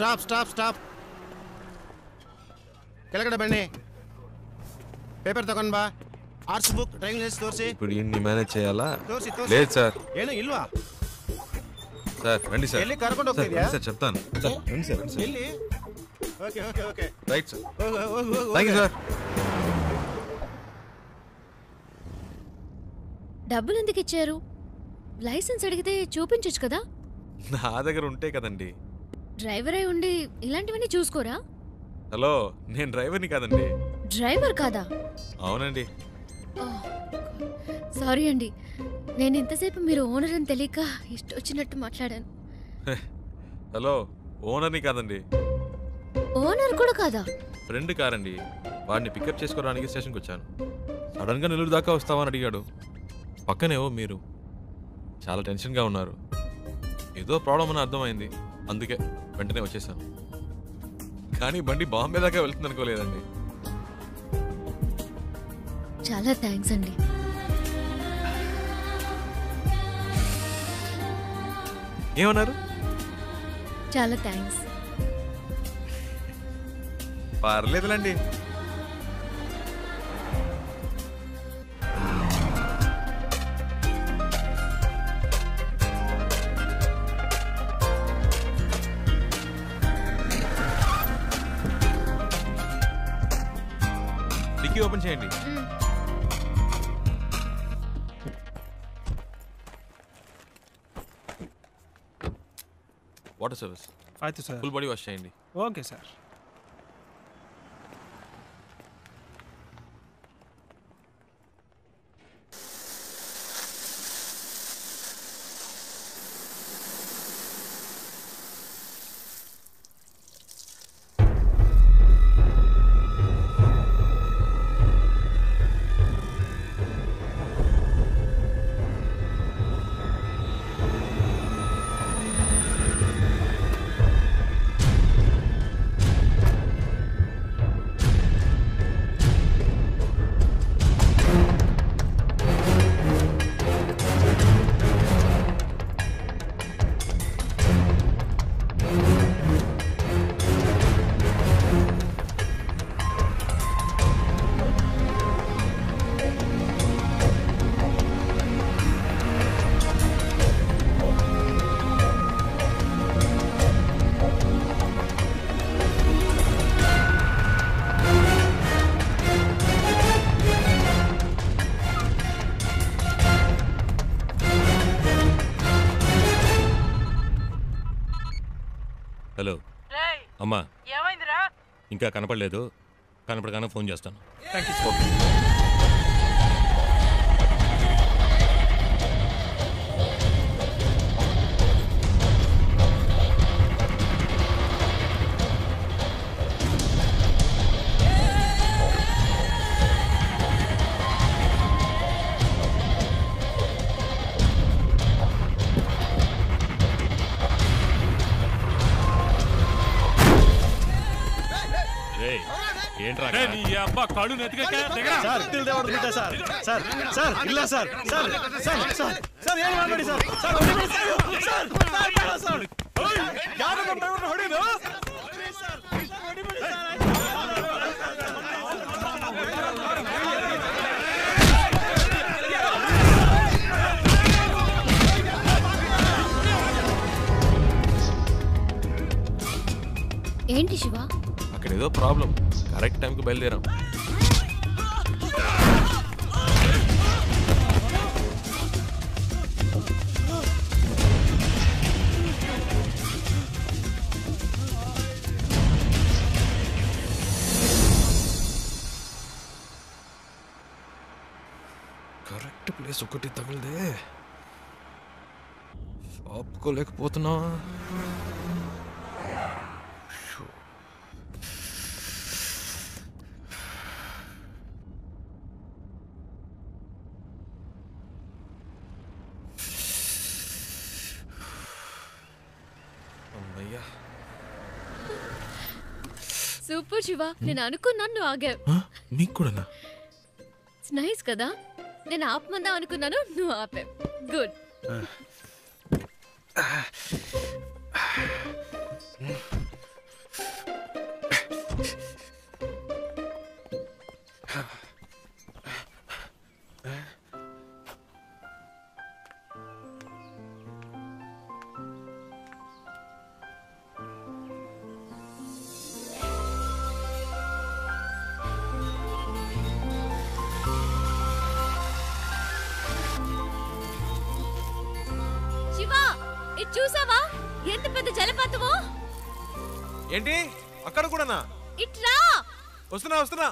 Stop stop stop ಕೆಳಗಡೆ ಬನ್ನಿ paper ತಗೊಂಡ್ ಬಾ ಆರ್ಟ್ಸ್ ಬುಕ್ ಡ್ರೈವಿಂಗ್ ಲೈಸೆನ್ಸ್ ತೋರಿಸಿ ఇప్పుడు ఇన్ని మేనేజ్ చేయాలా ತೋರಿಸಿ ತೋರಿಸಿ లేదు సార్ ಏನು ಇಲ್ವಾ సార్ రండి సార్ ಎಲ್ಲಿ ಕರ್ಕೊಂಡು సార్ ಹೋಗ್ತಿದ್ಯಾ రండి సార్ చెప్తాను సార్ రండి సార్ రండి సార్ ಎಲ್ಲಿ okay okay okay right sir ಹೋಗು ಹೋಗು ಹೋಗು థ్యాంక్ యూ సార్ డబ్బులు ఎందుకు ఇచ్చారు లైసెన్స్ అడిగితే చూపించొచ్చు కదా నా దగ్గర ఉంటే కదండి డ్రైవర్ అయి ఉండి ఇలాంటివన్నీ చూసుకోరా హలో నేను డ్రైవర్ని కాదండి డ్రైవర్ కాదా అవునండి సారీ అండి నేను ఇంతసేపు మీరు ఓనర్ అని తెలియక ఇష్టం వచ్చినట్టు మాట్లాడాను హలో ఓనర్ని కాదండి ఓనర్ కూడా కాదా ఫ్రెండ్ కారండి వాడిని పికప్ చేసుకోవడానికి స్టేషన్కి వచ్చాను సడన్గా నెల్లూరు దాకా వస్తావని అడిగాడు పక్కనేవో మీరు చాలా టెన్షన్గా ఉన్నారు ఏదో ప్రాబ్లం అని అర్థమైంది అందుకే వెంటనే వచ్చేసాను కానీ బండి బాంబే దాకా వెళ్తుంది అనుకోలేదండి చాలా థ్యాంక్స్ అండి ఏమన్నారు చాలా థ్యాంక్స్ పర్లేదులండి డిక్కీ ఓపెన్ చేయండి వాటర్ సర్వీస్ ಆಯ್ತು ಸರ್ ఫుల్ బాడీ వాష్ చేయండి ಓಕೆ ಸರ್ హలో రేయ్ అమ్మా ఏమైందిరా ఇంకా కనపడలేదు కనపడగానే ఫోన్ చేస్తాను రేయ్, ఏంట్రా అక్కడ? ಸರ್ ತಿಳಿದೆ ಹೊಡೆದ್ಬಿಟ್ಟೆ ಸರ್ ಸರ್ ಸರ್ ಇಲ್ಲ sir sir sir sir sir ಏನು ಮಾಡಬೇಡಿ ಸರ್ ಸರ್ ಹೊಡಿಬೇಡಿ ಸರ್ ಸರ್ ಸರ್ ಬೇಡ ಸರ್ ಯಾರು ನಮ್ಮ ಡ್ರೈವರ್ನ ಹೊಡಿದು ఏంటి శివ అక్కడ ఏదో ప్రాబ్లం కరెక్ట్ టైంకి బయలుదేరాం కరెక్ట్ ప్లేస్ ఒకటి తగిలిదే ఆపుకోలేకపోతున్నా అమ్మయ్యా సూపర్ శివ నేను అనుకున్నాను నువ్వు ఆగావు ఆ, మీకు కూడానా నైస్ కదా నేను ఆపమందా అనుకున్నాను నువ్వు ఆపావు గుడ్ ఆపుతావా ఏంటి అక్కడ కూడానా ఇట్రా వస్తున్నా వస్తున్నా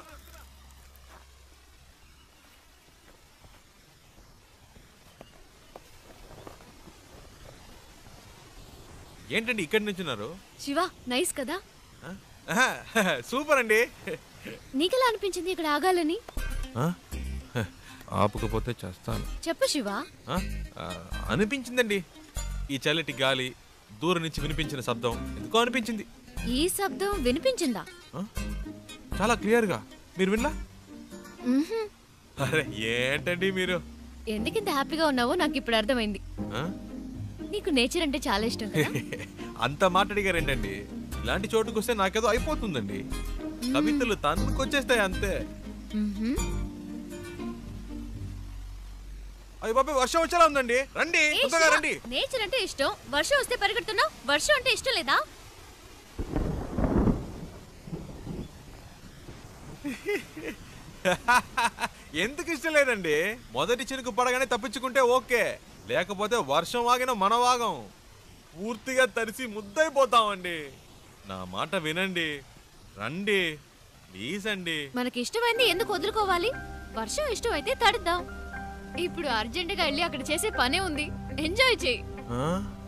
ఏంటండి ఇక్కడి నుంచున్నారు శివ నైస్ కదా ఆ? ఆహా, సూపర్ అండి నీకెలా అనిపించింది ఇక్కడ ఆగాలని ఆ? ఆపకపోతే చేస్తాను చెప్పు శివ ఆ? ఆ, అనిపించిందండి ఈ చల్లటి గాలి దూరం నుంచి వినిపించిన శబ్దం ఎందుకో అనిపించింది ఈ శబ్దం వినిపించిందా ఆ? చాలా క్లియర్గా మీరు విన్నా మ్మ్హ్మ్. అరే ఏంటండి మీరు ఎందుకింత హ్యాపీగా ఉన్నావో నాకు ఇప్పుడు అర్థమైంది ఆ? నీకు నేచర్ అంటే చాలా ఇష్టం కదా అంత మాట్లాడిగారు ఏంటండి ఇలాంటి చోటుకు వస్తే నాకేదో అయిపోతుందండి కవితలు తన్నుకొచ్చేస్తాయి అంతే మ్మ్హ్మ్. అయ్యి బాబాయ్ వర్షం వచ్చేలా ఉందండి రండి ఏ తొందరగా శివ, రండి నేచర్ అంటే ఇష్టం వర్షం వస్తే పరిగెడుతున్నావు వర్షం అంటే ఇష్టం లేదా ఎందుకు ఇష్టం లేదండి మొదటి చినుకు పడగానే తప్పించుకుంటే ఓకే లేకపోతే వర్షం వాగిన మన వాగం పూర్తిగా తడిసి ముద్దైపోతామండి నా మాట వినండి రండి ప్లీజ్ అండి మనకి ఇష్టమైంది ఎందుకు వదులుకోవాలి వర్షం ఇష్టం అయితే తడుద్దాం ఇప్పుడు అర్జెంటుగా వెళ్ళి అక్కడ చేసే పనే ఉంది ఎంజాయ్ చేయి ఆ?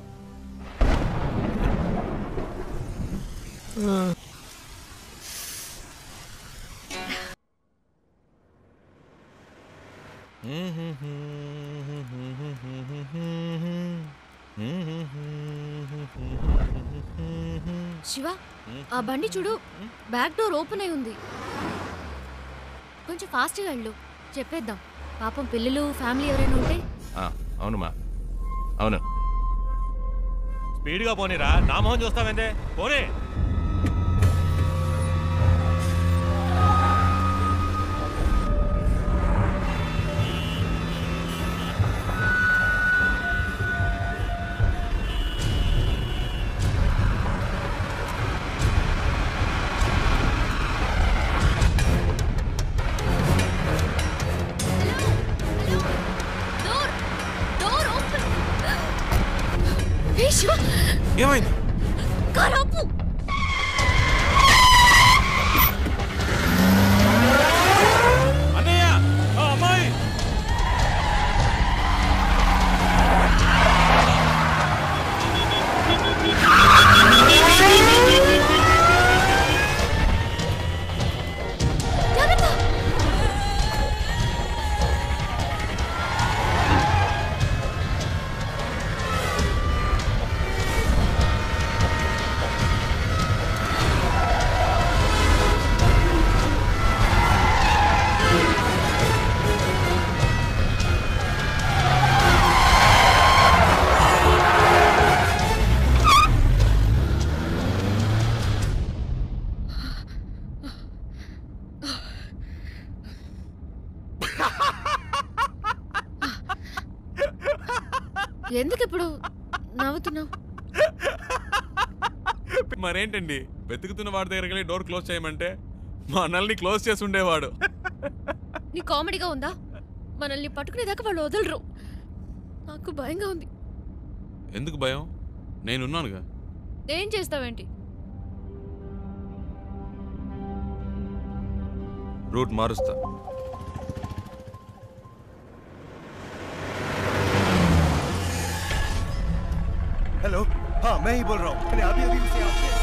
శివ ఆ బండి చూడు బ్యాక్ డోర్ ఓపెన్ అయి ఉంది కొంచెం ఫాస్ట్గా వెళ్ళు చెప్పేద్దాం పాపం పిల్లలు ఫ్యామిలీ ఎవరైనా ఉంటే ఆ, అవునమ్మా అవును స్పీడ్గా పోనీరా నా మొహం చూస్తావేందే పోనీ డోర్ డోర్ ఓపెన్ ఏ శివ ఏమైంది కార్ ఆపు అన్నయ్య ఆ అమ్మాయి జాగ్రత్త ఎందుకు ఇప్పుడు నవ్వుతున్నావు మరేంటండి వెతుకుతున్న వాడి దగ్గరికి వెళ్ళి డోర్ క్లోజ్ చేయమంటే మా అన్నల్ని క్లోజ్ చేసి ఉండేవాడు నీ కామెడీగా ఉందా మనల్ని పట్టుకునేదాకా వాళ్ళు వదలరు నాకు భయంగా ఉంది ఎందుకు భయం నేనున్నానుగా ఏం చేస్తావేంటి రూట్ మారుస్తా हेलो हाँ मैं ही बोल रहा हूँ मैंने अभी अभी उसे आपसे